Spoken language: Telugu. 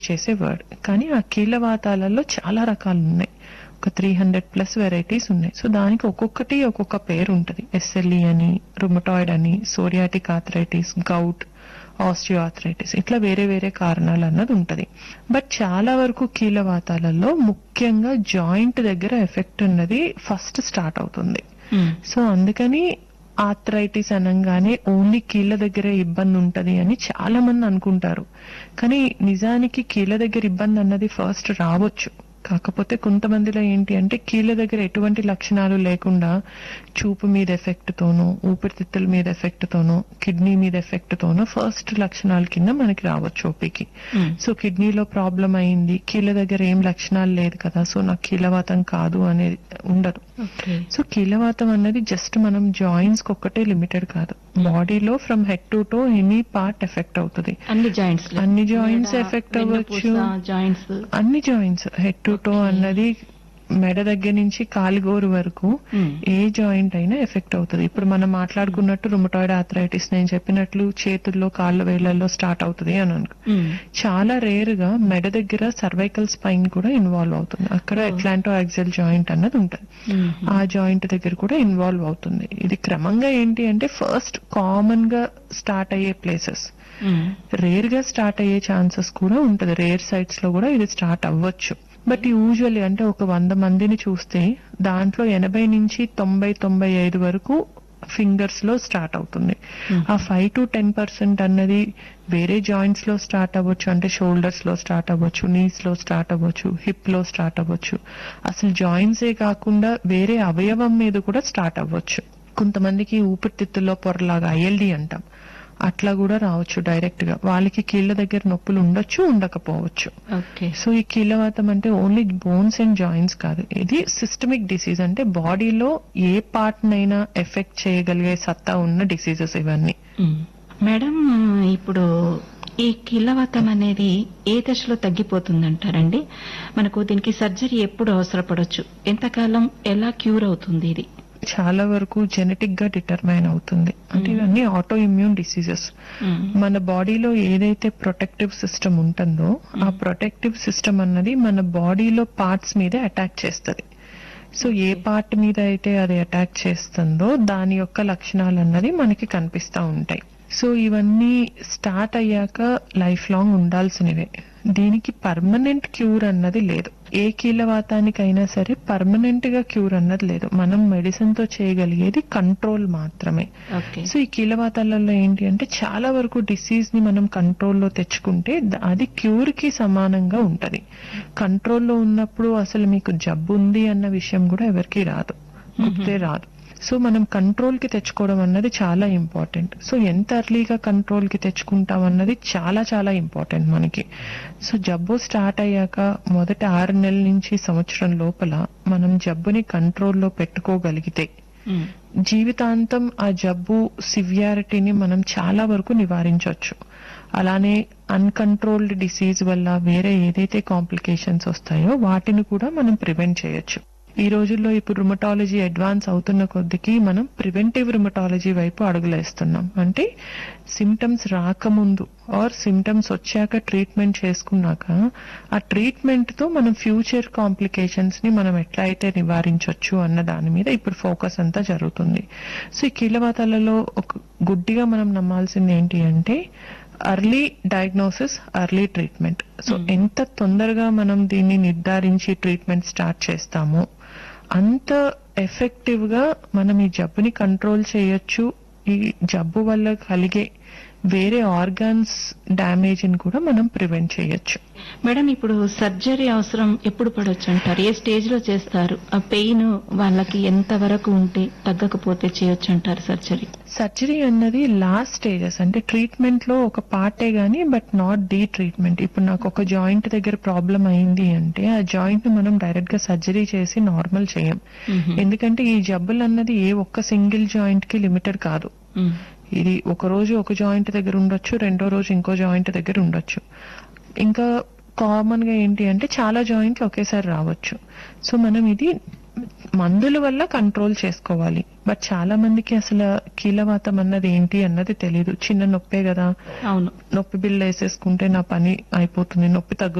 చేసే వర్డ్ కానీ ఆ కీళ్ళవాతాలలో చాలా రకాలు ఉన్నాయి ఒక త్రీ హండ్రెడ్ ప్లస్ వెరైటీస్ ఉన్నాయి సో దానికి ఒక్కొక్కటి ఒక్కొక్క పేరు ఉంటుంది ఎస్ఎల్ఈ అని రుమటాయిడ్ అని సోరియాటిక్ ఆథరైటిస్ గౌట్ ఆస్టియోఆథరైటిస్ ఇట్లా వేరే వేరే కారణాలు అన్నది ఉంటది బట్ చాలా వరకు కీళ్ళవాతాలలో ముఖ్యంగా జాయింట్ దగ్గర ఎఫెక్ట్ ఉన్నది ఫస్ట్ స్టార్ట్ అవుతుంది సో అందుకని ఆథరైటిస్ అనగానే ఓన్లీ కీళ్ళ దగ్గరే ఇబ్బంది ఉంటది అని చాలా మంది అనుకుంటారు కానీ నిజానికి కీళ్ళ దగ్గర ఇబ్బంది అన్నది ఫస్ట్ రావచ్చు కాకపోతే కొంతమందిలో ఏంటి అంటే కీళ్ళ దగ్గర ఎటువంటి లక్షణాలు లేకుండా చూపు మీద ఎఫెక్ట్ తోనో ఊపిరితిత్తుల మీద ఎఫెక్ట్ తోనో కిడ్నీ మీద ఎఫెక్ట్ తోనో ఫస్ట్ లక్షణాల కింద మనకి రావచ్చు ఓపీకి సో కిడ్నీలో ప్రాబ్లం అయింది కీళ్ళ దగ్గర ఏం లక్షణాలు లేదు కదా సో నాకు కీళ్ళవాతం కాదు అనేది ఉండదు ఓకే సో కీళ్ళవాతం అన్నది జస్ట్ మనం జాయింట్స్ ఒక్కటే లిమిటెడ్ కాదు బాడీలో from head to toe any part effect అవుతుంది అన్ని జాయింట్స్ అన్ని joints affect అవ్వచ్చు. జాయింట్స్ అన్ని joints head to toe Okay. అన్నది మెడ దగ్గర నుంచి కాలిగోరు వరకు ఏ జాయింట్ అయినా ఎఫెక్ట్ అవుతుంది ఇప్పుడు మనం మాట్లాడుకున్నట్టు రుమటాయిడ్ ఆథరైటిస్ నేను చెప్పినట్లు చేతుల్లో కాళ్ళ వేళ్లలో స్టార్ట్ అవుతుంది అని అనుకో చాలా రేర్ గా మెడ దగ్గర సర్వైకల్ స్పైన్ కూడా ఇన్వాల్వ్ అవుతుంది అక్కడ Oh. ఎట్లాంటో యాక్సెల్ జాయింట్ అన్నది ఉంటుంది ఆ జాయింట్ దగ్గర కూడా ఇన్వాల్వ్ అవుతుంది ఇది క్రమంగా ఏంటి అంటే ఫస్ట్ కామన్ గా స్టార్ట్ అయ్యే ప్లేసెస్ రేర్ గా స్టార్ట్ అయ్యే ఛాన్సెస్ కూడా ఉంటది రేర్ సైట్స్ లో కూడా ఇది స్టార్ట్ అవ్వచ్చు బట్ యూజువల్లీ అంటే ఒక వంద మందిని చూస్తే దాంట్లో ఎనభై నుంచి తొంభై తొంభై ఐదు వరకు ఫింగర్స్ లో స్టార్ట్ అవుతుంది ఆ ఫైవ్ టు టెన్ పర్సెంట్ అన్నది వేరే జాయింట్స్ లో స్టార్ట్ అవ్వచ్చు అంటే షోల్డర్స్ లో స్టార్ట్ అవ్వచ్చు నీస్ లో స్టార్ట్ అవ్వచ్చు హిప్ లో స్టార్ట్ అవ్వచ్చు అసలు జాయింట్స్ ఏ కాకుండా వేరే అవయవం మీద కూడా స్టార్ట్ అవ్వచ్చు కొంతమందికి ఊపిరితిత్తుల్లో పొరలాగా ఐఎల్డి అంటాం అట్లా కూడా రావచ్చు డైరెక్ట్ గా వాళ్ళకి కీళ్ళ దగ్గర నొప్పులు ఉండొచ్చు ఉండకపోవచ్చు ఓకే సో ఈ కీళ్ళవాతం అంటే ఓన్లీ బోన్స్ అండ్ జాయింట్స్ కాదు ఇది సిస్టమిక్ డిసీజ్ అంటే బాడీలో ఏ పార్ట్ నైనా ఎఫెక్ట్ చేయగలిగే సత్తా ఉన్న డిసీజెస్ ఇవన్నీ మేడం ఇప్పుడు ఈ కిల్లవాతం అనేది ఏ దశలో తగ్గిపోతుందంటారండి మనకు దీనికి సర్జరీ ఎప్పుడు అవసరపడొచ్చు ఎంతకాలం ఎలా క్యూర్ అవుతుంది ఇది చాలా వరకు జెనెటిక్ గా డిటర్మైన్ అవుతుంది అంటే ఇవన్నీ ఆటో ఇమ్యూన్ డిసీజెస్ మన బాడీలో ఏదైతే ప్రొటెక్టివ్ సిస్టమ్ ఉంటుందో ఆ ప్రొటెక్టివ్ సిస్టమ్ అన్నది మన బాడీలో పార్ట్స్ మీద అటాక్ చేస్తుంది సో ఏ పార్ట్ మీద అయితే అది అటాక్ చేస్తుందో దాని యొక్క లక్షణాలు అన్నది మనకి కనిపిస్తా ఉంటాయి సో ఇవన్నీ స్టార్ట్ అయ్యాక లైఫ్ లాంగ్ ఉండాల్సినవే దీనికి పర్మనెంట్ క్యూర్ అన్నది లేదు ఏ కీలవాతానికైనా సరే పర్మనెంట్ గా క్యూర్ అన్నది లేదు మనం మెడిసిన్ తో చేయగలిగేది కంట్రోల్ మాత్రమే ఓకే సో ఈ కీలవాతాలలో ఏంటి అంటే చాలా వరకు డిసీజ్ ని మనం కంట్రోల్లో తెచ్చుకుంటే ద- అది క్యూర్ కి సమానంగా ఉంటది కంట్రోల్లో ఉన్నప్పుడు అసలు మీకు జబ్బు ఉంది అన్న విషయం కూడా ఎవరికి రాదు గుర్తే రాదు సో మనం కంట్రోల్ కి తెచ్చుకోవడం అన్నది చాలా ఇంపార్టెంట్ సో ఎంత అర్లీగా కంట్రోల్ కి తెచ్చుకుంటాం అన్నది చాలా చాలా ఇంపార్టెంట్ మనకి సో జబ్బు స్టార్ట్ అయ్యాక మొదట ఆరు నెలల నుంచి సంవత్సరం లోపల మనం జబ్బుని కంట్రోల్లో పెట్టుకోగలిగితే జీవితాంతం ఆ జబ్బు సివియారిటీని మనం చాలా వరకు నివారించవచ్చు అలానే అన్కంట్రోల్డ్ డిసీజ్ వల్ల వేరే ఏదైతే కాంప్లికేషన్స్ వస్తాయో వాటిని కూడా మనం ప్రివెంట్ చేయొచ్చు ఈ రోజుల్లో ఇప్పుడు రుమటాలజీ అడ్వాన్స్ అవుతున్న కొద్దికి మనం ప్రివెంటివ్ రుమటాలజీ వైపు అడుగులేస్తున్నాం అంటే సిమ్టమ్స్ రాకముందు ఆర్ సిమ్టమ్స్ వచ్చాక ట్రీట్మెంట్ చేసుకున్నాక ఆ ట్రీట్మెంట్ తో మనం ఫ్యూచర్ కాంప్లికేషన్స్ ని మనం ఎట్లా అయితే నివారించవచ్చు అన్న దాని మీద ఇప్పుడు ఫోకస్ అంతా జరుగుతుంది సో ఈ కీలవాతాలలో ఒక గుడ్డిగా మనం నమ్మాల్సింది ఏంటి అంటే early diagnosis early treatment so ఎంత తొందరగా మనం దీన్ని నిర్ధారించి ట్రీట్మెంట్ స్టార్ట్ చేస్తామో అంత ఎఫెక్టివ్ గా మనం ఈ జబ్బుని కంట్రోల్ చేయొచ్చు ఈ జబ్బు వల్ల కలిగే వేరే ఆర్గాన్స్ డ్యామేజ్ ని కూడా మనం ప్రివెంట్ చేయొచ్చు మేడం ఇప్పుడు సర్జరీ అవసరం ఎప్పుడు పడొచ్చు అంటారు ఏ స్టేజ్ లో చేస్తారు ఆ పెయిన్ వాళ్ళకి ఎంత వరకు ఉంటే తగ్గకపోతే చేయొచ్చు అంటారు సర్జరీ సర్జరీ అన్నది లాస్ట్ స్టేజెస్ అంటే ట్రీట్మెంట్ లో ఒక పార్టే గానీ బట్ నాట్ ది ట్రీట్మెంట్ ఇప్పుడు నాకు ఒక జాయింట్ దగ్గర ప్రాబ్లం అయింది అంటే ఆ జాయింట్ ని మనం డైరెక్ట్ గా సర్జరీ చేసి నార్మల్ చేయం ఎందుకంటే ఈ జబ్బులు అన్నది ఏ ఒక్క సింగిల్ జాయింట్ కి లిమిటెడ్ కాదు ఇది ఒక రోజు ఒక జాయింట్ దగ్గర ఉండొచ్చు రెండో రోజు ఇంకో జాయింట్ దగ్గర ఉండొచ్చు ఇంకా కామన్ గా ఏంటి అంటే చాలా జాయింట్లు ఒకేసారి రావచ్చు సో మనం ఇది మందుల వల్ల కంట్రోల్ చేసుకోవాలి బట్ చాలా మందికి అసలు కీలవాతం అన్నది ఏంటి అన్నది తెలియదు చిన్న నొప్పే కదా అవును నొప్పి బిళ్ళ వేసేసుకుంటే నా పని అయిపోతుంది నొప్పి తగ్గు